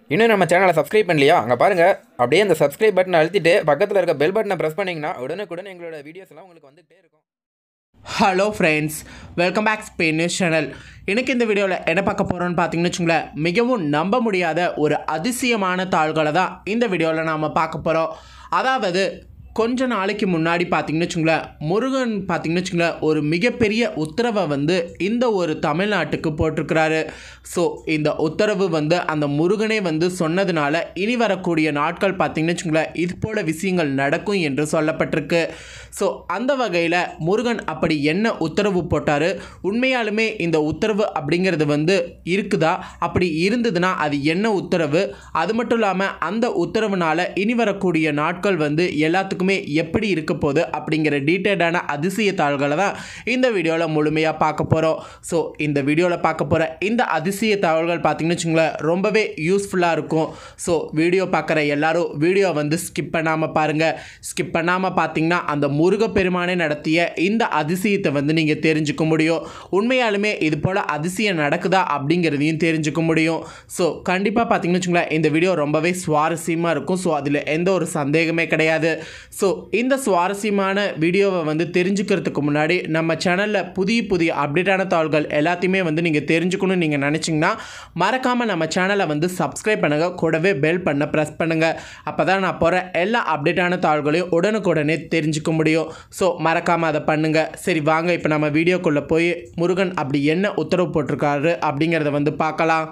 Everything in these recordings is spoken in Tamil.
இன்னும் நம்ம சேனலை சப்ஸ்கிரைப் பண்ணலையா அங்கே பாருங்கள் அப்படியே அந்த சப்ஸ்கிரைப் பட்டனை அழுத்திட்டு பக்கத்தில் இருக்க பெல் பட்டனை ப்ரெஸ் பண்ணிங்கன்னா உடனுக்குடன் எங்களோட வீடியோஸ் எல்லாம் உங்களுக்கு வந்துகிட்டே இருக்கும் hello friends welcome back Spain news channel எனக்கு இந்த வீடியோவில் என்ன பார்க்க போகிறோன்னு பார்த்தீங்கன்னு வச்சுங்களேன் மிகவும் நம்ப முடியாத ஒரு அதிசயமான தாள்களை தான் இந்த வீடியோவில் நாம் பார்க்க போகிறோம் அதாவது கொஞ்ச நாளைக்கு முன்னாடி பார்த்தீங்கன்னு வச்சுங்களேன் முருகன் பார்த்தீங்கன்னு வச்சுங்களேன் ஒரு மிகப்பெரிய உத்தரவை வந்து இந்த ஒரு தமிழ்நாட்டுக்கு போட்டிருக்கிறாரு ஸோ இந்த உத்தரவு வந்து அந்த முருகனே வந்து சொன்னதுனால இனி வரக்கூடிய நாட்கள் பார்த்தீங்கன்னு வச்சுங்களேன் இது போல விஷயங்கள் நடக்கும் என்று சொல்லப்பட்டிருக்கு ஸோ அந்த வகையில் முருகன் அப்படி என்ன உத்தரவு போட்டார் உண்மையாலுமே இந்த உத்தரவு அப்படிங்கிறது வந்து இருக்குதா அப்படி இருந்ததுன்னா அது என்ன உத்தரவு அது மட்டும் இல்லாமல் அந்த உத்தரவுனால இனி வரக்கூடிய நாட்கள் வந்து எல்லாத்துக்குமே எப்படி இருக்க போகுது அப்படிங்கிற டீட்டெயில்டான அதிசய தாள்களை தான் இந்த வீடியோவில் முழுமையாக பார்க்க போகிறோம் ஸோ இந்த வீடியோவில் பார்க்க போகிற இந்த அதிசய தகவல்கள் பார்த்தீங்கன்னு வச்சுங்களேன் ரொம்பவே யூஸ்ஃபுல்லாக இருக்கும் ஸோ வீடியோ பார்க்குற எல்லாரும் வீடியோ வந்து ஸ்கிப் பண்ணாமல் பாருங்கள் ஸ்கிப் பண்ணாமல் பார்த்தீங்கன்னா அந்த முருகப்பெருமானே நடத்திய இந்த அதிசயத்தை வந்து நீங்கள் தெரிஞ்சுக்க முடியும் உண்மையாலுமே இது போல் அதிசயம் நடக்குதா அப்படிங்கிறதையும் தெரிஞ்சுக்க முடியும் ஸோ கண்டிப்பாக பார்த்தீங்கன்னு வச்சுங்களேன் இந்த வீடியோ ரொம்பவே சுவாரஸ்யமாக இருக்கும் ஸோ அதில் எந்த ஒரு சந்தேகமே கிடையாது ஸோ இந்த சுவாரஸ்யமான வீடியோவை வந்து தெரிஞ்சுக்கிறதுக்கு முன்னாடி நம்ம சேனலில் புதிய புதிய அப்டேட்டான தாள்கள் எல்லாத்தையுமே வந்து நீங்கள் தெரிஞ்சுக்கணும்னு நீங்கள் நினச்சிங்கன்னா மறக்காமல் நம்ம சேனலை வந்து சப்ஸ்கிரைப் பண்ணுங்கள் கூடவே பெல் பண்ண ப்ரெஸ் பண்ணுங்கள் அப்போ தான் நான் போகிற எல்லா அப்டேட்டான தாள்களையும் உடனுக்குடனே தெரிஞ்சுக்க முடியும் ஸோ மறக்காமல் அதை பண்ணுங்கள் சரி வாங்க இப்போ நம்ம வீடியோக்குள்ளே போய் முருகன் அப்படி என்ன உத்தரவு போட்டிருக்காரு அப்படிங்கிறத வந்து பார்க்கலாம்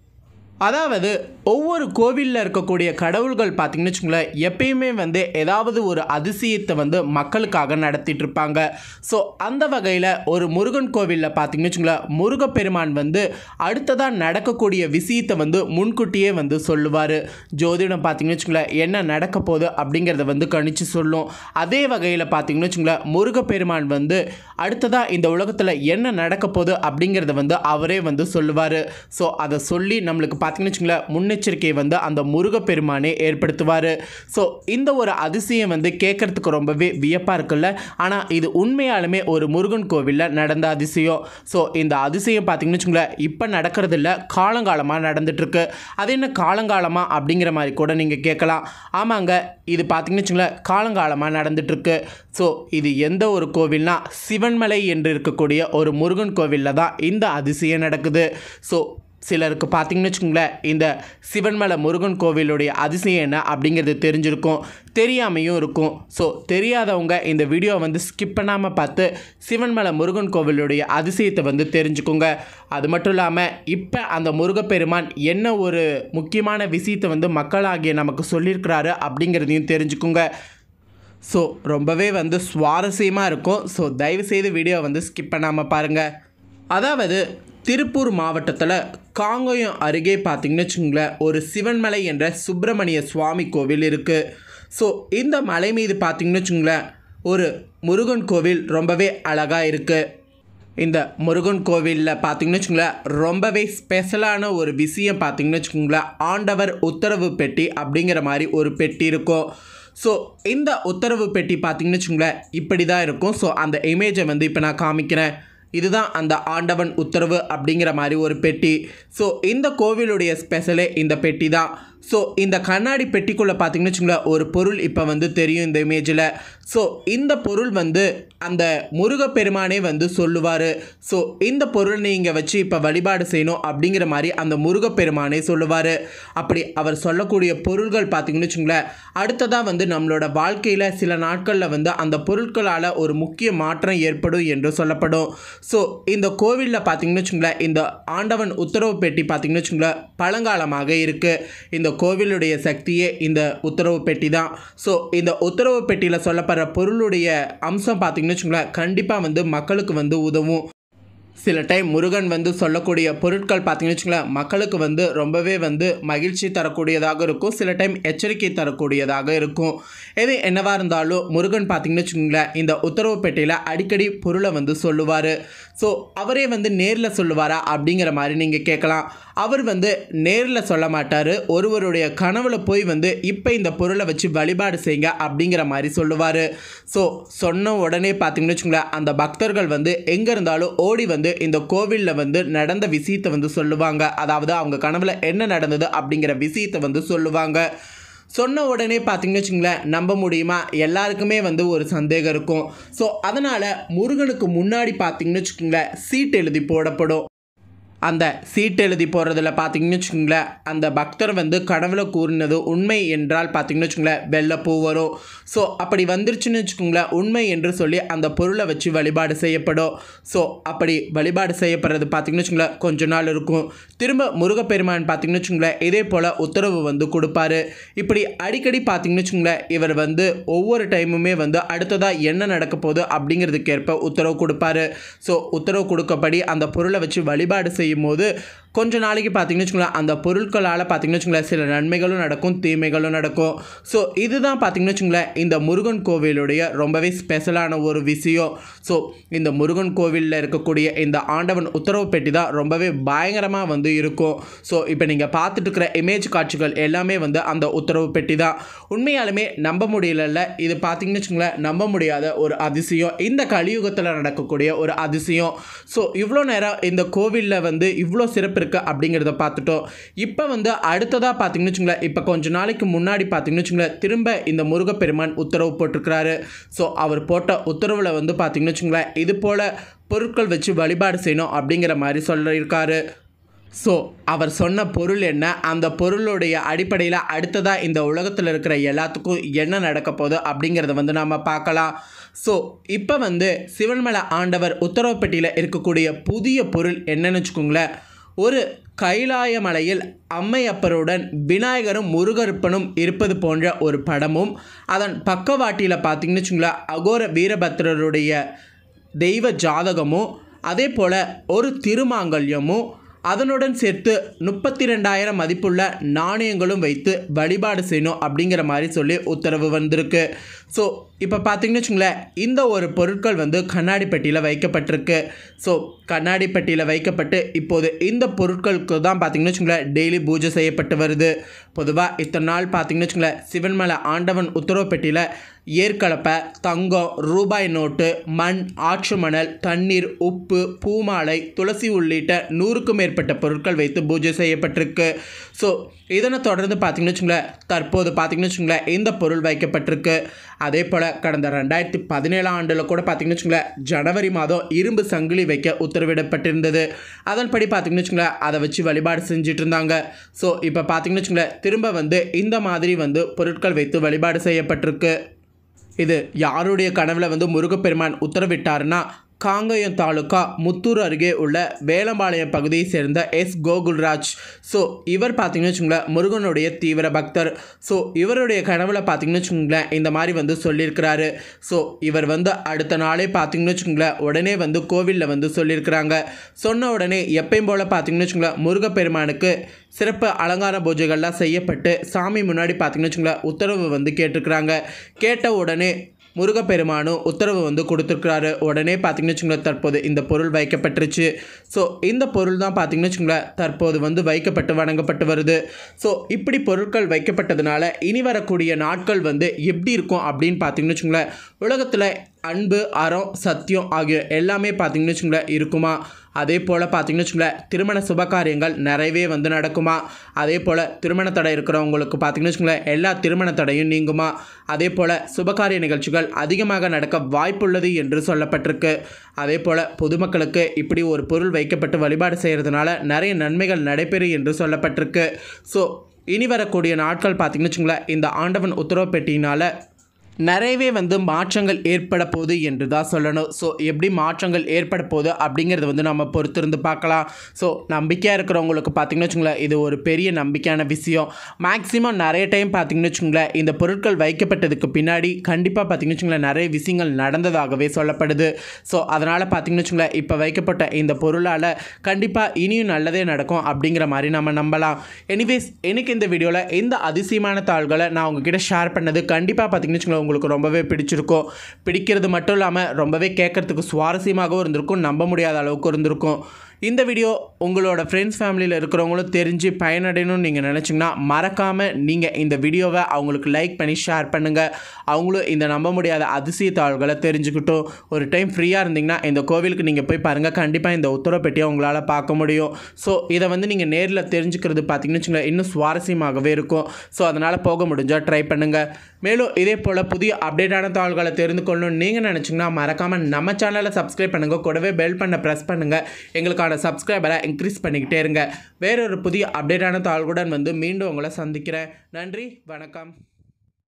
அதாவது ஒவ்வொரு கோவிலில் இருக்கக்கூடிய கடவுள்கள் பார்த்தீங்கன்னு வச்சுங்களேன் எப்பயுமே வந்து ஏதாவது ஒரு அதிசயத்தை வந்து மக்களுக்காக நடத்திட்டு இருப்பாங்க ஸோ அந்த வகையில் ஒரு முருகன் கோவிலில் பார்த்தீங்கன்னு வச்சுங்களேன் முருகப்பெருமான் வந்து அடுத்ததாக நடக்கக்கூடிய விஷயத்தை வந்து முன்கூட்டியே வந்து சொல்லுவார் ஜோதிடம் பார்த்தீங்கன்னு வச்சுங்களேன் என்ன நடக்க போகுது அப்படிங்கிறத வந்து கணிச்சு சொல்லும் அதே வகையில் பார்த்தீங்கன்னு வச்சுங்களேன் முருகப்பெருமான் வந்து அடுத்ததாக இந்த உலகத்தில் என்ன நடக்க போகுது அப்படிங்கிறத வந்து அவரே வந்து சொல்லுவார் ஸோ அதை சொல்லி நம்மளுக்கு பார்த்தீங்கன்னு வச்சுங்களேன் முன்னெச்சரிக்கையை வந்து அந்த முருகப்பெருமானே ஏற்படுத்துவார் ஸோ இந்த ஒரு அதிசயம் வந்து கேட்குறதுக்கு ரொம்பவே வியப்பாக இருக்குல்ல ஆனால் இது உண்மையாலுமே ஒரு முருகன் கோவிலில் நடந்த அதிசயம் ஸோ இந்த அதிசயம் பார்த்தீங்கன்னு வச்சுங்களேன் இப்போ நடக்கிறது இல்லை காலங்காலமாக நடந்துட்டுருக்கு அது என்ன காலங்காலமாக அப்படிங்கிற மாதிரி கூட நீங்கள் கேட்கலாம் ஆமாங்க இது பார்த்தீங்கன்னு வச்சுங்களேன் காலங்காலமாக நடந்துட்டுருக்கு ஸோ இது எந்த ஒரு கோவில்னா சிவன்மலை என்று இருக்கக்கூடிய ஒரு முருகன் கோவிலில் தான் இந்த அதிசயம் நடக்குது ஸோ சிலருக்கு பார்த்தீங்கன்னு வச்சுக்கோங்களேன் இந்த சிவன்மலை முருகன் கோவிலுடைய அதிசயம் என்ன அப்படிங்கிறது தெரிஞ்சிருக்கும் தெரியாமையும் இருக்கும் ஸோ தெரியாதவங்க இந்த வீடியோ வந்து ஸ்கிப் பண்ணாமல் பார்த்து சிவன்மலை முருகன் கோவிலுடைய அதிசயத்தை வந்து தெரிஞ்சுக்கோங்க அது மட்டும் இல்லாமல் இப்போ அந்த முருகப்பெருமான் என்ன ஒரு முக்கியமான விஷயத்தை வந்து மக்களாகிய நமக்கு சொல்லியிருக்கிறாரு அப்படிங்கிறதையும் தெரிஞ்சுக்கோங்க ஸோ ரொம்பவே வந்து சுவாரஸ்யமாக இருக்கும் ஸோ தயவுசெய்து வீடியோ வந்து ஸ்கிப் பண்ணாமல் பாருங்கள் அதாவது திருப்பூர் மாவட்டத்தில் காங்கயம் அருகே பார்த்தீங்கன்னு வச்சுங்களேன் ஒரு சிவன்மலை என்ற சுப்பிரமணிய சுவாமி கோவில் இருக்குது ஸோ இந்த மலை மீது பார்த்தீங்கன்னு வச்சுங்களேன் ஒரு முருகன் கோவில் ரொம்பவே அழகாக இருக்குது இந்த முருகன் கோவிலில் பார்த்தீங்கன்னு வச்சுங்களேன் ரொம்பவே ஸ்பெஷலான ஒரு விஷயம் பார்த்தீங்கன்னு வச்சுக்கோங்களேன் ஆண்டவர் உத்தரவு பெட்டி அப்படிங்கிற மாதிரி ஒரு பெட்டி இருக்கும் ஸோ இந்த உத்தரவு பெட்டி பார்த்தீங்கன்னு வச்சுங்களேன் இப்படி தான் இருக்கும் ஸோ அந்த இமேஜை வந்து இப்போ நான் காமிக்கிறேன் இதுதான் அந்த ஆண்டவன் உத்தரவு அப்படிங்கிற மாதிரி ஒரு பெட்டி ஸோ இந்த கோவிலுடைய ஸ்பெஷலே இந்த பெட்டி தான் ஸோ இந்த கண்ணாடி பெட்டிக்குள்ளே பார்த்தீங்கன்னு வச்சுங்களேன் ஒரு பொருள் இப்போ வந்து தெரியும் இந்த இமேஜில் ஸோ இந்த பொருள் வந்து அந்த முருகப்பெருமானே வந்து சொல்லுவார் ஸோ இந்த பொருள் நீங்கள் வச்சு இப்போ வழிபாடு செய்யணும் அப்படிங்கிற மாதிரி அந்த முருகப்பெருமானே சொல்லுவார் அப்படி அவர் சொல்லக்கூடிய பொருள்கள் பார்த்தீங்கன்னு வச்சுங்களேன் அடுத்ததாக வந்து நம்மளோட வாழ்க்கையில் சில நாட்களில் வந்து அந்த பொருட்களால் ஒரு முக்கிய மாற்றம் ஏற்படும் என்று சொல்லப்படும் ஸோ இந்த கோவிலில் பார்த்தீங்கன்னு வச்சுங்களேன் இந்த ஆண்டவன் உத்தரவு பெட்டி பார்த்தீங்கன்னு வச்சுங்களேன் பழங்காலமாக இருக்குது இந்த கோவிலுடைய சக்தியே இந்த உத்தரவு பெட்டி தான் ஸோ இந்த உத்தரவு பெட்டியில் சொல்லப்படுற பொருளுடைய அம்சம் பார்த்தீங்கன்னு வச்சுங்களேன் கண்டிப்பாக வந்து மக்களுக்கு வந்து உதவும் சில டைம் முருகன் வந்து சொல்லக்கூடிய பொருட்கள் பார்த்தீங்கன்னு வச்சுங்களேன் மக்களுக்கு வந்து ரொம்பவே வந்து மகிழ்ச்சி தரக்கூடியதாக இருக்கும் சில டைம் எச்சரிக்கை தரக்கூடியதாக இருக்கும் எது என்னவாக இருந்தாலும் முருகன் பார்த்தீங்கன்னு வச்சுக்கோங்களேன் இந்த உத்தரவு பெட்டியில் அடிக்கடி பொருளை வந்து சொல்லுவார் ஸோ அவரே வந்து நேரில் சொல்லுவாரா அப்படிங்கிற மாதிரி நீங்கள் கேட்கலாம் அவர் வந்து நேரில் சொல்ல மாட்டார் ஒருவருடைய கனவுல போய் வந்து இப்போ இந்த பொருளை வச்சு வழிபாடு செய்யுங்க அப்படிங்கிற மாதிரி சொல்லுவார் ஸோ சொன்ன உடனே பார்த்தீங்கன்னு வச்சுங்களேன் அந்த பக்தர்கள் வந்து எங்கே இருந்தாலும் ஓடி வந்து வந்து இந்த கோவிலில் வந்து நடந்த விஷயத்தை வந்து சொல்லுவாங்க அதாவது அவங்க கனவுல என்ன நடந்தது அப்படிங்கிற விஷயத்தை வந்து சொல்லுவாங்க சொன்ன உடனே பார்த்தீங்கன்னு வச்சுங்களேன் நம்ப முடியுமா எல்லாருக்குமே வந்து ஒரு சந்தேகம் இருக்கும் ஸோ அதனால் முருகனுக்கு முன்னாடி பார்த்தீங்கன்னு வச்சுக்கோங்களேன் சீட் எழுதி போடப்படும் அந்த சீட் எழுதி போடுறதுல பார்த்தீங்கன்னு வச்சுக்கோங்களேன் அந்த பக்தர் வந்து கனவுல கூறினது உண்மை என்றால் பார்த்தீங்கன்னு வச்சுக்கோங்களேன் வெள்ளைப்பூ வரும் ஸோ அப்படி வந்துருச்சுன்னு வச்சுக்கோங்களேன் உண்மை என்று சொல்லி அந்த பொருளை வச்சு வழிபாடு செய்யப்படும் ஸோ அப்படி வழிபாடு செய்யப்படுறது பார்த்தீங்கன்னு வச்சுக்கோங்களேன் கொஞ்ச நாள் இருக்கும் திரும்ப முருகப்பெருமான் பார்த்தீங்கன்னு வச்சுக்கோங்களேன் இதே போல் உத்தரவு வந்து கொடுப்பாரு இப்படி அடிக்கடி பார்த்தீங்கன்னு வச்சுக்கோங்களேன் இவர் வந்து ஒவ்வொரு டைமுமே வந்து அடுத்ததாக என்ன நடக்க போகுது அப்படிங்கிறதுக்கேற்ப உத்தரவு கொடுப்பாரு ஸோ உத்தரவு கொடுக்கப்படி அந்த பொருளை வச்சு வழிபாடு செய்யும் போது கொஞ்ச நாளைக்கு பார்த்தீங்கன்னு வச்சுக்கோங்களேன் அந்த பொருட்களால் பார்த்தீங்கன்னு வச்சுக்கோங்களேன் சில நன்மைகளும் நடக்கும் தீமைகளும் நடக்கும் ஸோ இதுதான் பார்த்தீங்கன்னு வச்சுக்கோங்களேன் இந்த முருகன் கோவிலுடைய ரொம்பவே ஸ்பெஷலான ஒரு விஷயம் ஸோ இந்த முருகன் கோவிலில் இருக்கக்கூடிய இந்த ஆண்டவன் உத்தரவு பெட்டி தான் ரொம்பவே பயங்கரமாக வந்து இருக்கும் ஸோ இப்போ நீங்கள் பார்த்துட்டு இருக்கிற இமேஜ் காட்சிகள் எல்லாமே வந்து அந்த உத்தரவு பெட்டி தான் உண்மையாலுமே நம்ப முடியலல்ல இது பார்த்தீங்கன்னு வச்சுக்கோங்களேன் நம்ப முடியாத ஒரு அதிசயம் இந்த கலியுகத்தில் நடக்கக்கூடிய ஒரு அதிசயம் ஸோ இவ்வளோ நேரம் இந்த கோவிலில் வந்து இவ்வளோ சிறப்பு இருக்குது அப்படிங்கிறத பார்த்துட்டோம் இப்போ வந்து அடுத்ததாக பார்த்தீங்கன்னு வச்சுங்களேன் இப்போ கொஞ்ச நாளைக்கு முன்னாடி பார்த்தீங்கன்னு வச்சுங்களேன் திரும்ப இந்த முருகப்பெருமான் உத்தரவு போட்டிருக்கிறாரு ஸோ அவர் போட்ட உத்தரவில் வந்து பார்த்தீங்கன்னு வச்சுங்களேன் இது போல் பொருட்கள் வச்சு வழிபாடு செய்யணும் அப்படிங்கிற மாதிரி சொல்லியிருக்காரு ஸோ அவர் சொன்ன பொருள் என்ன அந்த பொருளுடைய அடிப்படையில் அடுத்ததாக இந்த உலகத்தில் இருக்கிற எல்லாத்துக்கும் என்ன நடக்க போகுது அப்படிங்கிறத வந்து நம்ம பார்க்கலாம் ஸோ இப்போ வந்து சிவன்மலை ஆண்டவர் உத்தரவுப்பட்டியில் இருக்கக்கூடிய புதிய பொருள் என்னன்னு வச்சுக்கோங்களேன் ஒரு கைலாய மலையில் அம்மையப்பருடன் விநாயகரும் முருகருப்பனும் இருப்பது போன்ற ஒரு படமும் அதன் பக்கவாட்டியில் பார்த்தீங்கன்னு வச்சுங்களேன் அகோர வீரபத்ரருடைய தெய்வ ஜாதகமும் அதே போல் ஒரு திருமாங்கல்யமும் அதனுடன் சேர்த்து முப்பத்தி ரெண்டாயிரம் மதிப்புள்ள நாணயங்களும் வைத்து வழிபாடு செய்யணும் அப்படிங்கிற மாதிரி சொல்லி உத்தரவு வந்திருக்கு ஸோ இப்போ பார்த்தீங்கன்னு வச்சுங்களேன் இந்த ஒரு பொருட்கள் வந்து கண்ணாடி பெட்டியில் வைக்கப்பட்டிருக்கு ஸோ கண்ணாடி பெட்டியில் வைக்கப்பட்டு இப்போது இந்த பொருட்களுக்கு தான் பார்த்தீங்கன்னு வச்சுங்களேன் டெய்லி பூஜை செய்யப்பட்டு வருது பொதுவாக இத்தனை நாள் பார்த்தீங்கன்னு வச்சுங்களேன் சிவன்மலை ஆண்டவன் உத்தரவு பெட்டியில் ஏற்கலப்பை தங்கம் ரூபாய் நோட்டு மண் ஆற்று மணல் தண்ணீர் உப்பு பூமாலை துளசி உள்ளிட்ட நூறுக்கும் மேற்பட்ட பொருட்கள் வைத்து பூஜை செய்யப்பட்டிருக்கு ஸோ இதனை தொடர்ந்து பார்த்தீங்கன்னு வச்சுங்களேன் தற்போது பார்த்தீங்கன்னு வச்சுங்களேன் இந்த பொருள் வைக்கப்பட்டிருக்கு அதே போல் கடந்த ரெண்டாயிரத்தி பதினேழாம் ஆண்டில் கூட பார்த்தீங்கன்னு வச்சுங்களேன் ஜனவரி மாதம் இரும்பு சங்கிலி வைக்க உத்தரவிடப்பட்டிருந்தது அதன்படி பார்த்தீங்கன்னு வச்சுங்களேன் அதை வச்சு வழிபாடு செஞ்சுட்டு இருந்தாங்க ஸோ இப்போ பார்த்தீங்கன்னு வச்சுங்களேன் திரும்ப வந்து இந்த மாதிரி வந்து பொருட்கள் வைத்து வழிபாடு செய்யப்பட்டிருக்கு இது யாருடைய கனவுல வந்து முருகப்பெருமான் உத்தரவிட்டாருன்னா காங்கயம் தாலுக்கா முத்தூர் அருகே உள்ள வேலம்பாளையம் பகுதியை சேர்ந்த எஸ் கோகுல்ராஜ் ஸோ இவர் பார்த்தீங்கன்னு வச்சுங்களேன் முருகனுடைய தீவிர பக்தர் ஸோ இவருடைய கனவுல பார்த்தீங்கன்னு வச்சுங்களேன் இந்த மாதிரி வந்து சொல்லியிருக்கிறாரு ஸோ இவர் வந்து அடுத்த நாளே பார்த்தீங்கன்னு வச்சுங்களேன் உடனே வந்து கோவிலில் வந்து சொல்லியிருக்கிறாங்க சொன்ன உடனே எப்பயும் போல் பார்த்தீங்கன்னு வச்சுங்களேன் முருகப்பெருமானுக்கு சிறப்பு அலங்கார பூஜைகள்லாம் செய்யப்பட்டு சாமி முன்னாடி பார்த்தீங்கன்னு வச்சுங்களேன் உத்தரவு வந்து கேட்டிருக்கிறாங்க கேட்ட உடனே முருகப்பெருமானும் உத்தரவு வந்து கொடுத்துருக்கிறாரு உடனே பார்த்தீங்கன்னு வச்சுங்களேன் தற்போது இந்த பொருள் வைக்கப்பட்டுருச்சு ஸோ இந்த பொருள் தான் பார்த்தீங்கன்னு வச்சுங்களேன் தற்போது வந்து வைக்கப்பட்டு வணங்கப்பட்டு வருது ஸோ இப்படி பொருட்கள் வைக்கப்பட்டதுனால இனி வரக்கூடிய நாட்கள் வந்து எப்படி இருக்கும் அப்படின்னு பார்த்தீங்கன்னு வச்சுங்களேன் உலகத்தில் அன்பு அறம் சத்தியம் ஆகிய எல்லாமே பார்த்தீங்கன்னு வச்சுங்களேன் இருக்குமா அதே போல் பார்த்தீங்கன்னு வச்சுங்களேன் திருமண சுபகாரியங்கள் நிறையவே வந்து நடக்குமா அதே போல் திருமண தடை இருக்கிறவங்களுக்கு பார்த்தீங்கன்னு வச்சுங்களேன் எல்லா திருமண தடையும் நீங்குமா அதே போல் சுபகாரிய நிகழ்ச்சிகள் அதிகமாக நடக்க வாய்ப்புள்ளது என்று சொல்லப்பட்டிருக்கு அதே போல் பொதுமக்களுக்கு இப்படி ஒரு பொருள் வைக்கப்பட்டு வழிபாடு செய்கிறதுனால நிறைய நன்மைகள் நடைபெறும் என்று சொல்லப்பட்டிருக்கு ஸோ இனி வரக்கூடிய நாட்கள் பார்த்தீங்கன்னு வச்சுங்களேன் இந்த ஆண்டவன் உத்தரவு பெட்டியினால் நிறையவே வந்து மாற்றங்கள் ஏற்பட போகுது என்று தான் சொல்லணும் ஸோ எப்படி மாற்றங்கள் ஏற்பட போகுது அப்படிங்கிறத வந்து நம்ம பொறுத்திருந்து பார்க்கலாம் ஸோ நம்பிக்கையாக இருக்கிறவங்களுக்கு பார்த்தீங்கன்னு வச்சுங்களேன் இது ஒரு பெரிய நம்பிக்கையான விஷயம் மேக்ஸிமம் நிறைய டைம் பார்த்தீங்கன்னு வச்சுங்களேன் இந்த பொருட்கள் வைக்கப்பட்டதுக்கு பின்னாடி கண்டிப்பாக பார்த்தீங்கன்னு வச்சுங்களேன் நிறைய விஷயங்கள் நடந்ததாகவே சொல்லப்படுது ஸோ அதனால் பார்த்தீங்கன்னு வச்சுங்களேன் இப்போ வைக்கப்பட்ட இந்த பொருளால் கண்டிப்பாக இனியும் நல்லதே நடக்கும் அப்படிங்கிற மாதிரி நம்ம நம்பலாம் எனிவேஸ் எனக்கு இந்த வீடியோவில் இந்த அதிசயமான தாள்களை நான் உங்ககிட்ட ஷேர் பண்ணது கண்டிப்பாக பார்த்தீங்கன்னு வச்சுங்களேன் உங்களுக்கு ரொம்பவே பிடிச்சிருக்கும் பிடிக்கிறது மட்டும் இல்லாமல் ரொம்பவே கேட்கறதுக்கு சுவாரஸ்யமாகவும் இருந்திருக்கும் நம்ப முடியாத அளவுக்கு இருந்திருக்கும் இந்த வீடியோ உங்களோட ஃப்ரெண்ட்ஸ் ஃபேமிலியில் இருக்கிறவங்களும் தெரிஞ்சு பயனடையணும்னு நீங்கள் நினச்சிங்கன்னா மறக்காமல் நீங்கள் இந்த வீடியோவை அவங்களுக்கு லைக் பண்ணி ஷேர் பண்ணுங்கள் அவங்களும் இந்த நம்ப முடியாத அதிசய தாள்களை தெரிஞ்சுக்கிட்டும் ஒரு டைம் ஃப்ரீயாக இருந்தீங்கன்னா இந்த கோவிலுக்கு நீங்கள் போய் பாருங்கள் கண்டிப்பாக இந்த உத்தரவு பெட்டியை உங்களால் பார்க்க முடியும் ஸோ இதை வந்து நீங்கள் நேரில் தெரிஞ்சுக்கிறது பார்த்தீங்கன்னு வச்சுக்கோங்களேன் இன்னும் சுவாரஸ்யமாகவே இருக்கும் ஸோ அதனால் போக முடிஞ்சால் ட்ரை பண்ணுங்கள் மேலும் இதே போல் புதிய அப்டேட்டான தாள்களை தெரிந்து கொள்ளணும்னு நீங்கள் நினச்சிங்கன்னா மறக்காமல் நம்ம சேனலை சப்ஸ்கிரைப் பண்ணுங்கள் கூடவே பெல் பண்ண ப்ரெஸ் பண்ணுங்கள் எங்களுக்கான சப்ஸ்கிரைபரை இன்க்ரீஸ் பண்ணிக்கிட்டே இருங்க வேறொரு புதிய அப்டேட்டான தாள்களுடன் வந்து மீண்டும் உங்களை சந்திக்கிறேன் நன்றி வணக்கம்